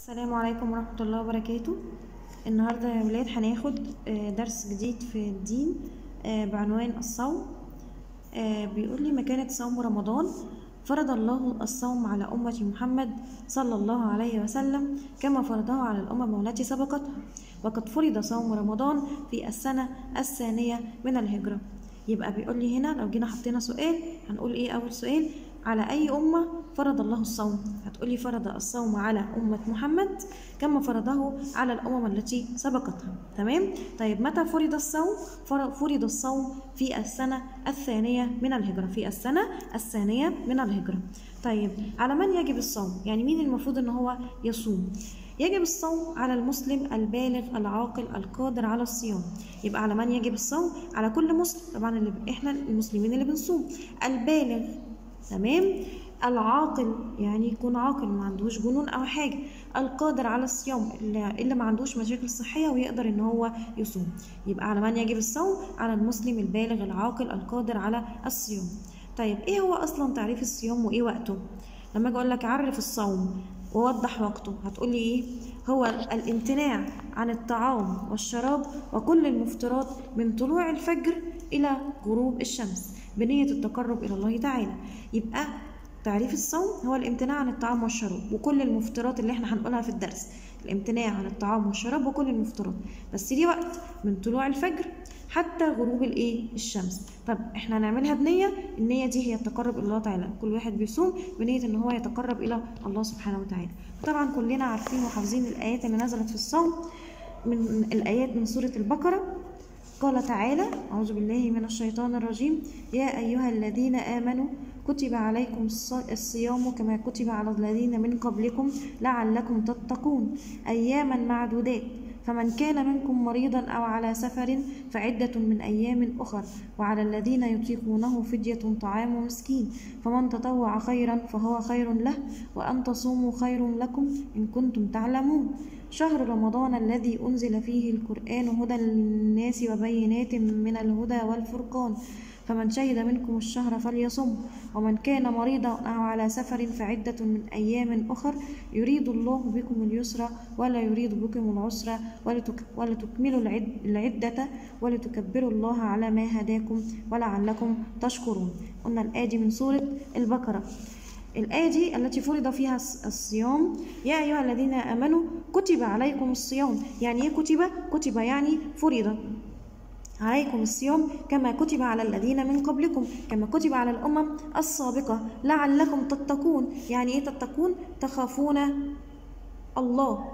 السلام عليكم ورحمة الله وبركاته النهاردة يا ولاد هناخد آه، درس جديد في الدين آه، بعنوان الصوم آه، بيقول لي مكانة صوم رمضان فرض الله الصوم على أمة محمد صلى الله عليه وسلم كما فرضه على الأمم التي سبقتها وقد فرض صوم رمضان في السنة الثانية من الهجرة يبقى بيقول لي هنا لو جينا حطينا سؤال هنقول ايه أول سؤال على أي أمة فرض الله الصوم هتقولي فرض الصوم على أمة محمد كما فرضه على الأمم التي سبقتها تمام طيب متى فرض الصوم فر- فرض الصوم في السنة الثانية من الهجرة في السنة الثانية من الهجرة طيب على من يجب الصوم يعني مين المفروض ان هو يصوم يجب الصوم على المسلم البالغ العاقل القادر على الصيام يبقى على من يجب الصوم على كل مسلم طبعا اللي احنا المسلمين اللي بنصوم البالغ تمام العاقل يعني يكون عاقل ما عندوش جنون او حاجه القادر على الصيام اللي اللي ما عندوش مشاكل صحيه ويقدر ان هو يصوم يبقى على من يجب الصوم على المسلم البالغ العاقل القادر على الصيام طيب ايه هو اصلا تعريف الصيام وايه وقته لما اجي اقول لك عرف الصوم ووضح وقته هتقولي ايه هو الامتناع عن الطعام والشراب وكل المفطرات من طلوع الفجر الى غروب الشمس بنية التقرب الى الله تعالى يبقى تعريف الصوم هو الامتناع عن الطعام والشراب وكل المفطرات اللي احنا هنقولها في الدرس الامتناع عن الطعام والشراب وكل المفطرات بس ليه وقت من طلوع الفجر حتى غروب الايه الشمس طب احنا هنعملها بنيه النيه دي هي التقرب الى الله تعالى كل واحد بيصوم بنيه ان هو يتقرب الى الله سبحانه وتعالى طبعا كلنا عارفين وحافظين الايات اللي نزلت في الصوم من الايات من سوره البقره قال تعالى أعوذ بالله من الشيطان الرجيم يا أيها الذين آمنوا كتب عليكم الص- الصيام كما كتب على الذين من قبلكم لعلكم تتقون أياما معدودات فمن كان منكم مريضا أو على سفر فعدة من أيام أخر وعلى الذين يطيقونه فدية طعام مسكين فمن تطوع خيرا فهو خير له وأن تصوموا خير لكم إن كنتم تعلمون شهر رمضان الذي أنزل فيه القرآن هدى للناس وبينات من الهدى والفرقان فمن شهد منكم الشهر فليصم ومن كان مريضا أو على سفر فعدة من أيام أخر يريد الله بكم اليسر ولا يريد بكم العسر ولتك ولتكملوا العد- العدة ولتكبروا الله على ما هداكم ولعلكم تشكرون قلنا الآية دي من سورة البقرة الآية دي التي فرض فيها الص- الصيام يا أيها الذين آمنوا كتب عليكم الصيام يعني إيه كتب؟ كتب يعني فرض عليكم الصيام كما كتب على الذين من قبلكم كما كتب على الأمم السابقة لعلكم تتقون يعني إيه تتقون؟ تخافون الله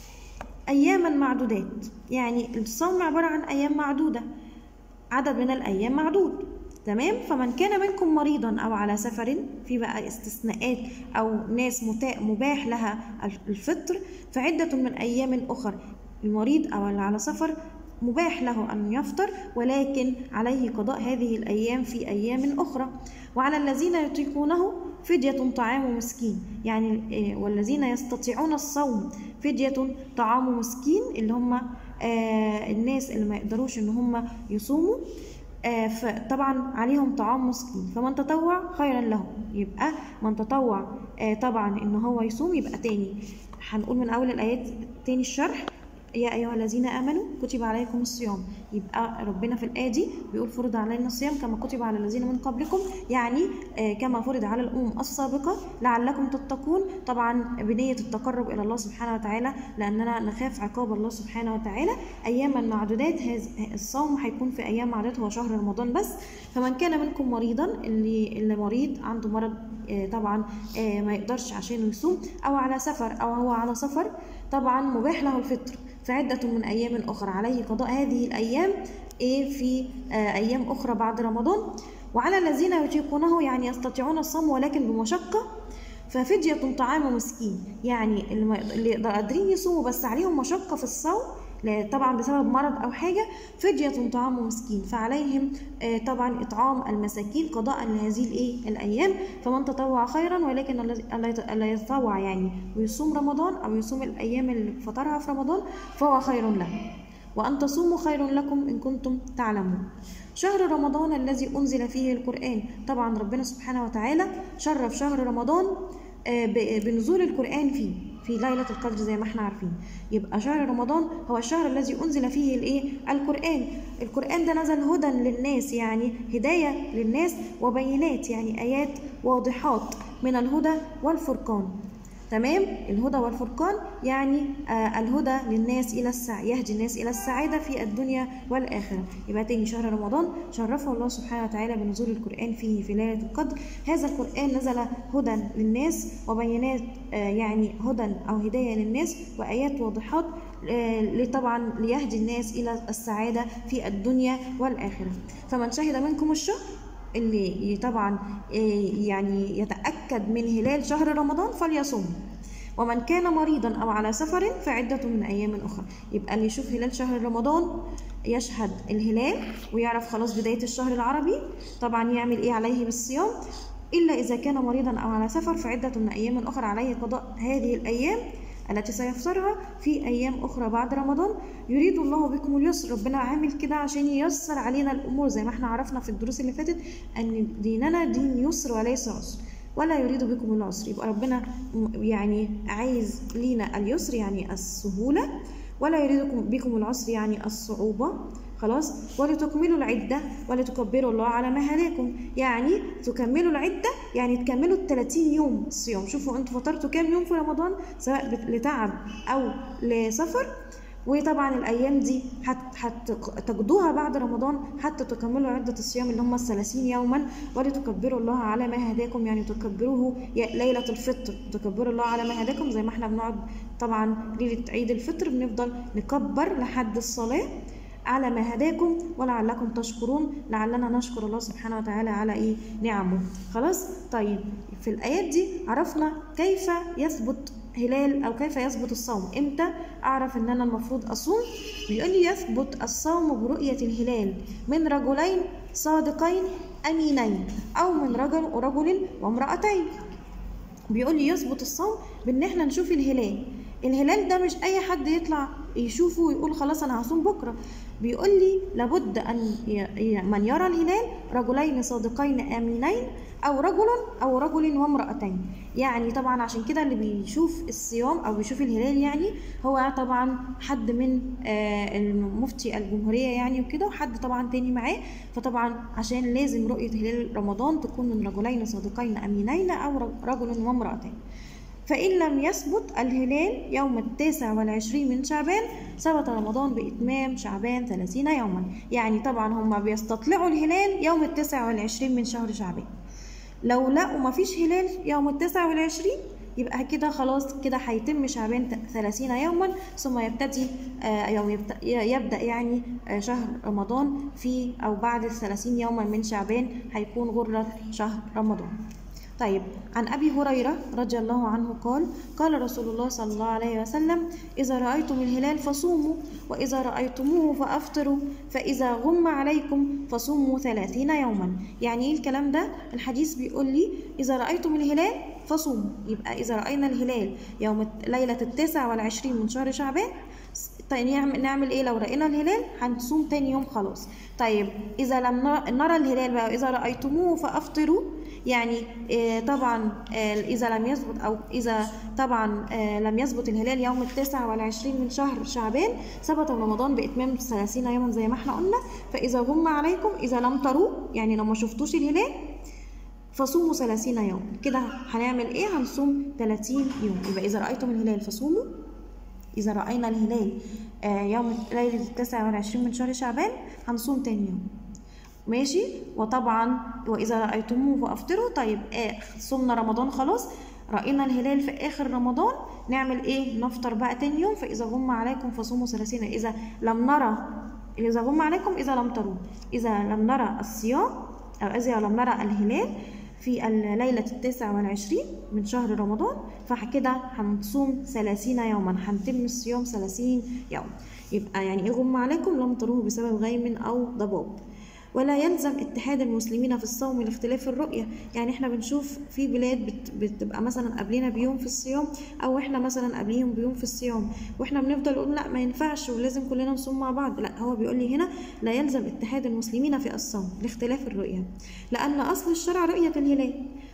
أياما معدودات يعني الصوم عبارة عن أيام معدودة عدد من الأيام معدود تمام فمن كان منكم مريضا أو على سفر في بقى استثناءات أو ناس متا- مباح لها الفطر فعدة من أيام أخر المريض أو اللي على سفر مباح له أن يفطر ولكن عليه قضاء هذه الأيام في أيام أخرى وعلى الذين يطيقونه فدية طعام مسكين يعني آه، والذين يستطيعون الصوم فدية طعام مسكين اللي هم آه، الناس اللي ما يقدروش ان هم يصوموا آه، فطبعا عليهم طعام مسكين فمن تطوع خيرا له يبقى من تطوع آه، طبعا ان هو يصوم يبقى تاني هنقول من اول الايات تاني الشرح يا ايها الذين امنوا كتب عليكم الصيام يبقى ربنا في الايه دي بيقول فرض علينا الصيام كما كتب على الذين من قبلكم يعني آه، كما فرض على الامم السابقه لعلكم تتقون طبعا بنيه التقرب الى الله سبحانه وتعالى لاننا نخاف عقاب الله سبحانه وتعالى اياما معدودات هذا الصوم هيكون في ايام معدودات هو شهر رمضان بس فمن كان منكم مريضا اللي اللي مريض عنده مرض آه، طبعا آه، ما يقدرش عشان يصوم او على سفر او هو على سفر طبعا مباح له الفطر فعدة من أيام أخرى عليه قضاء هذه الأيام إيه في آه، أيام أخرى بعد رمضان وعلى الذين يطيقونه يعني يستطيعون الصوم ولكن بمشقة ففدية طعام مسكين يعني اللي ما- اللي يقدر- قادرين يصوموا بس عليهم مشقة في الصوم لا- طبعا بسبب مرض أو حاجة فدية طعام مسكين فعليهم آه، طبعا إطعام المساكين قضاء لهذه الإيه الأيام فمن تطوع خيرا ولكن الذي- الذي يت- الذي يتطوع يعني ويصوم رمضان أو يصوم الأيام اللي فطرها في رمضان فهو خير له وأن تصوموا خير لكم إن كنتم تعلمون شهر رمضان الذي أنزل فيه القرآن طبعا ربنا سبحانه وتعالى شرف شهر رمضان آه، ب- بنزول القرآن فيه في ليلة القدر زي ما احنا عارفين يبقى شهر رمضان هو الشهر الذي أنزل فيه الإيه؟ القرآن القرآن ده نزل هدى للناس يعني هداية للناس وبينات يعني آيات واضحات من الهدى والفرقان تمام الهدى والفرقان يعني آه الهدى للناس الى السع يهدي الناس الى السعاده في الدنيا والاخره يبقى تاني شهر رمضان شرفه الله سبحانه وتعالى بنزول القران فيه في ليله القدر هذا القران نزل هدى للناس وبينات آه يعني هدى او هدايه للناس وايات واضحات آه طبعا ليهدي الناس الى السعاده في الدنيا والاخره فمن شهد منكم الشهر اللي طبعا يعني يتأكد من هلال شهر رمضان فليصم ومن كان مريضا أو على سفر فعدة من أيام أخرى يبقى اللي يشوف هلال شهر رمضان يشهد الهلال ويعرف خلاص بداية الشهر العربي طبعا يعمل إيه عليه بالصيام إلا إذا كان مريضا أو على سفر فعدة من أيام أخرى عليه قضاء هذه الأيام التي سيفطرها في أيام أخرى بعد رمضان يريد الله بكم اليسر ربنا عامل كده عشان ييسر علينا الأمور زي ما احنا عرفنا في الدروس اللي فاتت أن ديننا دين يسر وليس عسر ولا يريد بكم العسر يبقى ربنا يعني عايز لينا اليسر يعني السهولة ولا يريد بكم العسر يعني الصعوبة خلاص ولتكملوا العدة ولتكبروا الله على ما هداكم يعني تكملوا العدة يعني تكملوا ال 30 يوم صيام شوفوا انتوا فطرتوا كام يوم في رمضان سواء لتعب أو لسفر وطبعا الايام دي هتقضوها بعد رمضان حتى تكملوا عده الصيام اللي هم الثلاثين يوما ولتكبروا الله على ما هداكم يعني تكبروه ليله الفطر تكبروا الله على ما هداكم زي ما احنا بنقعد طبعا ليله عيد الفطر بنفضل نكبر لحد الصلاه على ما هداكم ولعلكم تشكرون لعلنا نشكر الله سبحانه وتعالى على ايه نعمه خلاص طيب في الايات دي عرفنا كيف يثبت هلال او كيف يثبت الصوم امتى اعرف ان انا المفروض اصوم بيقول لي يثبت الصوم برؤيه الهلال من رجلين صادقين امينين او من رجل ورجل وامراتين بيقول لي يثبت الصوم بان احنا نشوف الهلال الهلال ده مش اي حد يطلع يشوفه ويقول خلاص انا هصوم بكره بيقول لي لابد ان من يرى الهلال رجلين صادقين امينين او رجل او رجل وامراتين يعني طبعا عشان كده اللي بيشوف الصيام او بيشوف الهلال يعني هو طبعا حد من المفتي الجمهوريه يعني وكده وحد طبعا تاني معاه فطبعا عشان لازم رؤيه هلال رمضان تكون من رجلين صادقين امينين او رجل وامراتين فإن لم يثبت الهلال يوم التاسع والعشرين من شعبان ثبت رمضان بإتمام شعبان ثلاثين يوما يعني طبعا هم بيستطلعوا الهلال يوم التاسع والعشرين من شهر شعبان لو لقوا مفيش هلال يوم التاسع والعشرين يبقى كده خلاص كده هيتم شعبان 30 يوما ثم يبتدي يوم يبدا يعني شهر رمضان في او بعد 30 يوما من شعبان هيكون غره شهر رمضان طيب عن أبي هريرة رضي الله عنه قال قال رسول الله صلى الله عليه وسلم إذا رأيتم الهلال فصوموا وإذا رأيتموه فأفطروا فإذا غم عليكم فصوموا ثلاثين يوما يعني إيه الكلام ده الحديث بيقول لي إذا رأيتم الهلال فصوموا يبقى إذا رأينا الهلال يوم ليلة التاسع والعشرين من شهر شعبان طيب نعمل ايه لو رأينا الهلال هنصوم تاني يوم خلاص طيب اذا لم نرى الهلال بقى اذا رأيتموه فافطروا يعني آه طبعا آه اذا لم يثبت او اذا طبعا آه لم يثبت الهلال يوم التاسع والعشرين من شهر شعبان ثبت رمضان باتمام 30 يوما زي ما احنا قلنا فاذا غم عليكم اذا لم تروه يعني لو ما شفتوش الهلال فصوموا 30 يوم كده هنعمل ايه هنصوم 30 يوم يبقى اذا رايتم الهلال فصوموا إذا رأينا الهلال يوم ليلة التاسع والعشرين من شهر شعبان هنصوم تاني يوم ماشي وطبعا وإذا رأيتموه فأفطروا طيب آه صمنا رمضان خلاص رأينا الهلال في آخر رمضان نعمل إيه نفطر بقى تاني يوم فإذا غم عليكم فصوموا ثلاثين إذا لم نرى إذا غم عليكم إذا لم تروا إذا لم نرى الصيام أو إذا لم نرى الهلال في ليلة التاسع والعشرين من شهر رمضان فكده هنصوم ثلاثين يوما هنتم الصيام ثلاثين يوم يبقى يعني ايه غم عليكم لم تروه بسبب غيم أو ضباب ولا يلزم اتحاد المسلمين في الصوم لاختلاف الرؤية يعني احنا بنشوف في بلاد بت بتبقى مثلا قبلنا بيوم في الصيام او احنا مثلا قبليهم بيوم في الصيام واحنا بنفضل نقول لا ما ينفعش ولازم كلنا نصوم مع بعض لا هو بيقول لي هنا لا يلزم اتحاد المسلمين في الصوم لاختلاف الرؤية لأن أصل الشرع رؤية الهلال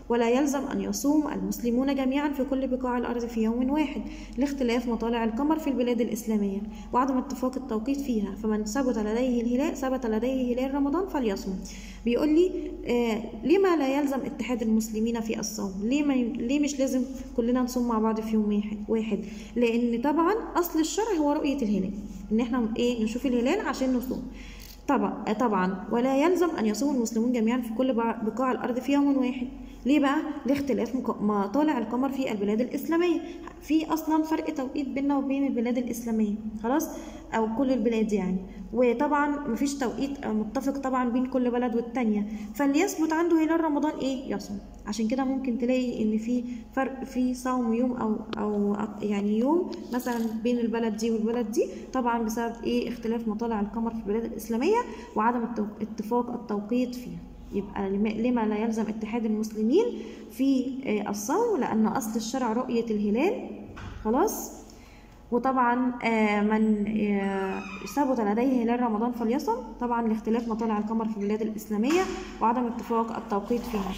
ولا يلزم أن يصوم المسلمون جميعا في كل بقاع الأرض في يوم واحد لاختلاف مطالع القمر في البلاد الإسلامية وعدم اتفاق التوقيت فيها فمن ثبت لديه الهلال ثبت لديه هلال رمضان فليصوم بيقول لي آه لما لا يلزم اتحاد المسلمين في الصوم ليه ما ليه مش لازم كلنا نصوم مع بعض في يوم واحد لان طبعا اصل الشرع هو رؤيه الهلال ان احنا ايه نشوف الهلال عشان نصوم طبعا طبعا ولا يلزم ان يصوم المسلمون جميعا في كل بقاع الارض في يوم واحد ليه بقى لاختلاف مطالع القمر في البلاد الاسلاميه في اصلا فرق توقيت بيننا وبين البلاد الاسلاميه خلاص او كل البلاد يعني وطبعا مفيش توقيت متفق طبعا بين كل بلد والتانية فليثبت عنده هلال رمضان ايه يصوم عشان كده ممكن تلاقي ان في فرق في صوم يوم او او يعني يوم مثلا بين البلد دي والبلد دي طبعا بسبب ايه اختلاف مطالع القمر في البلاد الاسلاميه وعدم اتفاق التوقيت فيها يبقى لما لا يلزم اتحاد المسلمين في الصوم لان اصل الشرع رؤيه الهلال خلاص وطبعا من ثبت لديه هلال رمضان فليصم طبعا لاختلاف مطالع القمر في البلاد الإسلامية وعدم اتفاق التوقيت فيها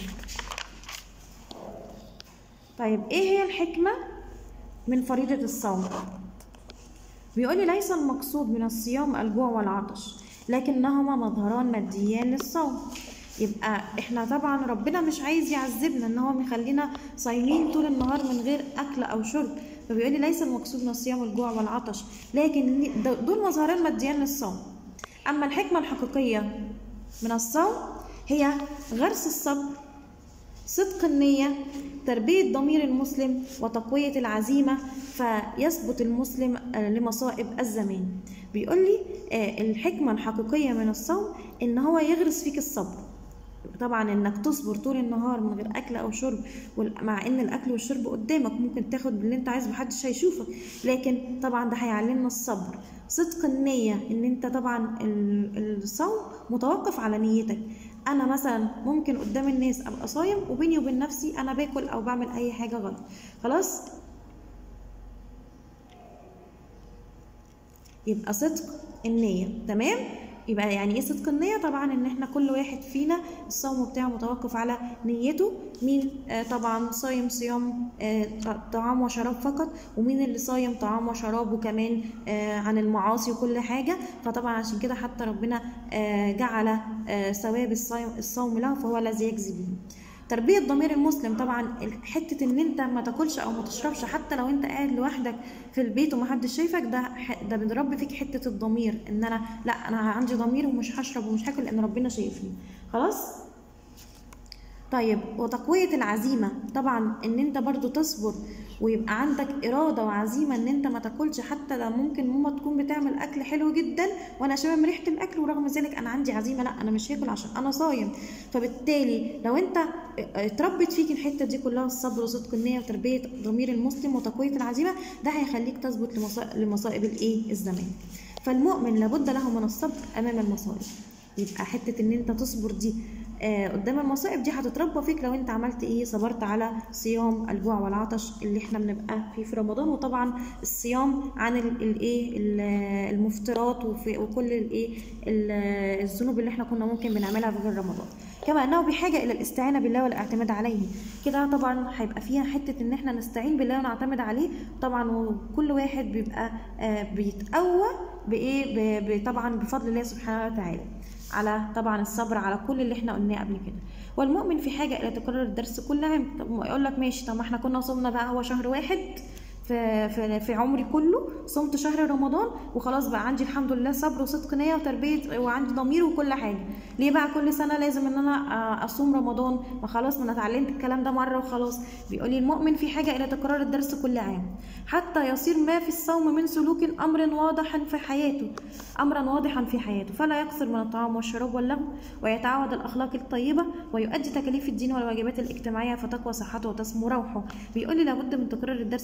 طيب ايه هي الحكمة من فريضة الصوم بيقول لي ليس المقصود من الصيام الجوع والعطش لكنهما مظهران ماديان للصوم يبقى احنا طبعا ربنا مش عايز يعذبنا ان هو مخلينا صايمين طول النهار من غير اكل او شرب فبيقول لي ليس المقصود من الصيام الجوع والعطش لكن دول مظهرين ماديان للصوم اما الحكمه الحقيقيه من الصوم هي غرس الصبر صدق النية تربية ضمير المسلم وتقوية العزيمة فيثبت المسلم لمصائب الزمان بيقول لي الحكمة الحقيقية من الصوم إن هو يغرس فيك الصبر طبعا انك تصبر طول النهار من غير اكل او شرب مع ان الاكل والشرب قدامك ممكن تاخد باللي انت عايزه محدش هيشوفك لكن طبعا ده هيعلمنا الصبر صدق النية ان انت طبعا الصوم متوقف على نيتك انا مثلا ممكن قدام الناس ابقى صايم وبيني وبين نفسي انا باكل او بعمل اي حاجه غلط خلاص يبقى صدق النيه تمام يبقى يعني ايه صدق النية طبعا ان احنا كل واحد فينا الصوم بتاعه متوقف على نيته مين آه طبعا صايم صيام آه طعام وشراب فقط ومين اللي صايم طعام وشراب وكمان آه عن المعاصي وكل حاجة فطبعا عشان كده حتى ربنا آه جعل آه ثواب الصوم, الصوم له فهو الذي يجزي به تربية ضمير المسلم طبعا حتة ان انت ما تاكلش او ما تشربش حتى لو انت قاعد لوحدك في البيت ومحدش شايفك ده ده بنربي فيك حتة الضمير ان انا لا انا عندي ضمير ومش هشرب ومش هاكل لان ربنا شايفني خلاص طيب وتقوية العزيمة طبعا ان انت برضو تصبر ويبقى عندك إرادة وعزيمة إن أنت ما تاكلش حتى لو ممكن ماما تكون بتعمل أكل حلو جدا وأنا شامم ريحة الأكل ورغم ذلك أنا عندي عزيمة لا أنا مش هاكل عشان أنا صايم فبالتالي لو أنت اتربت فيك الحتة دي كلها الصبر وصدق النية وتربية ضمير المسلم وتقوية العزيمة ده هيخليك تثبت لمصائب الإيه الزمان فالمؤمن لابد له من الصبر أمام المصائب يبقى حتة إن أنت تصبر دي آه قدام المصائب دي هتتربى فيك لو انت عملت ايه صبرت على صيام الجوع والعطش اللي احنا بنبقى فيه في رمضان وطبعا الصيام عن الايه المفترات وكل الايه الذنوب اللي احنا كنا ممكن بنعملها في غير رمضان كما انه بحاجه الى الاستعانه بالله والاعتماد عليه كده طبعا هيبقى فيها حته ان احنا نستعين بالله ونعتمد عليه طبعا وكل واحد بيبقى آه بيتقوى بايه طبعا بفضل الله سبحانه وتعالى على طبعا الصبر على كل اللي احنا قلناه قبل كده والمؤمن في حاجه الى تكرار الدرس كل عام طب يقول لك ماشي طب ما احنا كنا صمنا بقى هو شهر واحد في في في عمري كله صمت شهر رمضان وخلاص بقى عندي الحمد لله صبر وصدق نيه وتربيه وعندي ضمير وكل حاجه ليه بقى كل سنه لازم ان انا اصوم رمضان ما خلاص ما انا اتعلمت الكلام ده مره وخلاص بيقول لي المؤمن في حاجه الى تكرار الدرس كل عام حتى يصير ما في الصوم من سلوك امر واضحا في حياته امرا واضحا في حياته فلا يقصر من الطعام والشراب واللهو ويتعود الاخلاق الطيبه ويؤدي تكاليف الدين والواجبات الاجتماعيه فتقوى صحته وتسمو روحه بيقول لي لابد من تكرار الدرس كل عام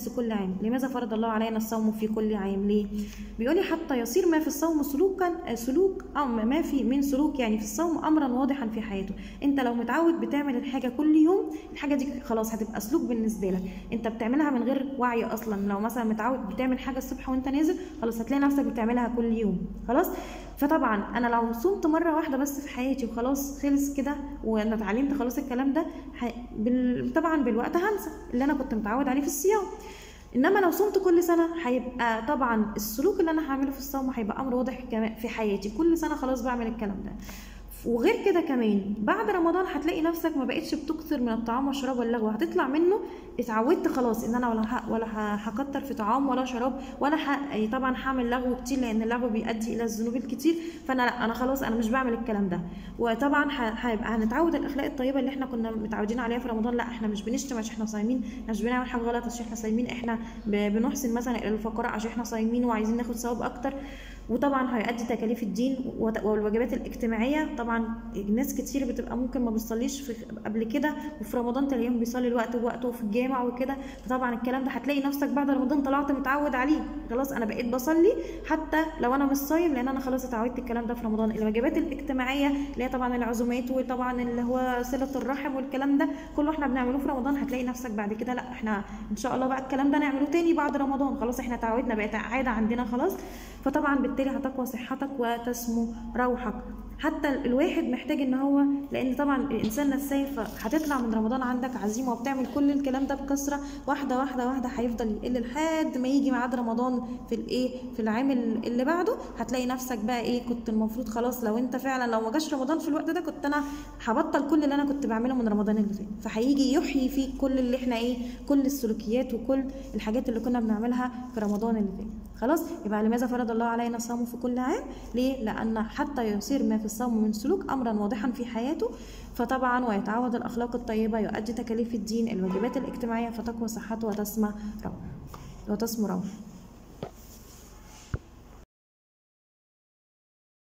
عام لماذا فرض الله علينا الصوم في كل عام ليه بيقول لي حتى يصير ما في الصوم سلوكا سلوك او ما في من سلوك يعني في الصوم امرا واضحا في حياته انت لو متعود بتعمل الحاجه كل يوم الحاجه دي خلاص هتبقى سلوك بالنسبه لك انت بتعملها من غير وعي اصلا لو مثلا متعود بتعمل حاجه الصبح وانت نازل خلاص هتلاقي نفسك بتعملها كل يوم خلاص فطبعا انا لو صمت مره واحده بس في حياتي وخلاص خلص كده وانا اتعلمت خلاص الكلام ده ح... بال... طبعا بالوقت هنسى اللي انا كنت متعود عليه في الصيام انما لو صمت كل سنه هيبقى طبعا السلوك اللي انا هعمله في الصوم هيبقى امر واضح كمان في حياتي كل سنه خلاص بعمل الكلام ده وغير كده كمان بعد رمضان هتلاقي نفسك ما بقتش بتكثر من الطعام والشراب واللغو هتطلع منه اتعودت خلاص ان انا ولا ه... ولا ه- هكتر في طعام ولا شراب ولا ه... أي طبعا هعمل لغو كتير لان اللغو بيؤدي الى الذنوب الكتير فانا لا انا خلاص انا مش بعمل الكلام ده وطبعا ه- هيبقى هنتعود الاخلاق الطيبه اللي احنا كنا متعودين عليها في رمضان لا احنا مش بنشتم عشان احنا صايمين احنا مش بنعمل حاجه غلط عشان احنا صايمين احنا ب... بنحسن مثلا الى الفقراء عشان احنا صايمين وعايزين ناخد ثواب اكتر وطبعا هيؤدي تكاليف الدين وت- والواجبات الاجتماعيه طبعا ناس كتير بتبقى ممكن ما بتصليش في قبل كده وفي رمضان تلاقيهم بيصلي الوقت بوقته في الجامع وكده فطبعا الكلام ده هتلاقي نفسك بعد رمضان طلعت متعود عليه خلاص انا بقيت بصلي حتى لو انا مش صايم لان انا خلاص اتعودت الكلام ده في رمضان الواجبات الاجتماعيه اللي هي طبعا العزومات وطبعا اللي هو صله الرحم والكلام ده كله احنا بنعمله في رمضان هتلاقي نفسك بعد كده لا احنا ان شاء الله بقى الكلام ده نعمله تاني بعد رمضان خلاص احنا اتعودنا بقت عاده عندنا خلاص فطبعا بالتالي هتقوى صحتك وتسمو روحك حتى الواحد محتاج ان هو لان طبعا الانسان نساي فهتطلع من رمضان عندك عزيمه وبتعمل كل الكلام ده بكثره واحده واحده واحده هيفضل يقل لحد ما يجي ميعاد رمضان في الايه في العام اللي بعده هتلاقي نفسك بقى ايه كنت المفروض خلاص لو انت فعلا لو ما جاش رمضان في الوقت ده كنت انا هبطل كل اللي انا كنت بعمله من رمضان اللي فات فهيجي يحيي فيك كل اللي احنا ايه كل السلوكيات وكل الحاجات اللي كنا بنعملها في رمضان اللي فات خلاص يبقى لماذا فرض الله علينا الصوم في كل عام ليه لان حتى يصير ما في الصوم من سلوك امرا واضحا في حياته فطبعا ويتعود الاخلاق الطيبه يؤدي تكاليف الدين الواجبات الاجتماعيه فتقوى صحته وتسمى روح وتسمو روح